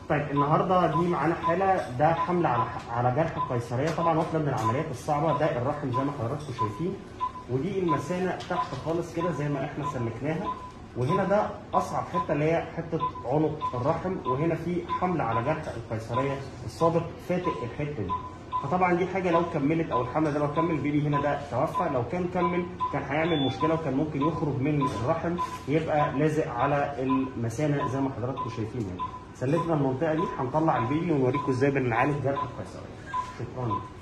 طيب النهارده دي معانا حاله ده حمل على على جرح القيصريه طبعا واحده من العمليات الصعبه ده الرحم زي ما حضراتكم شايفين ودي المثانه تحت خالص كده زي ما احنا سلكناها وهنا ده اصعب حته اللي هي حته عنق الرحم وهنا في حمل على جرح القيصريه السابق فاتق الحته دي فطبعا دي حاجه لو كملت او الحمل ده لو كمل بيبي هنا ده توفى لو كان كمل كان هيعمل مشكله وكان ممكن يخرج من الرحم يبقى لازق على المثانه زي ما حضراتكم شايفين هنا سلكنا المنطقه دي هنطلع البيبي ونوريكم ازاي بنعالج جرح القيصريه شكرا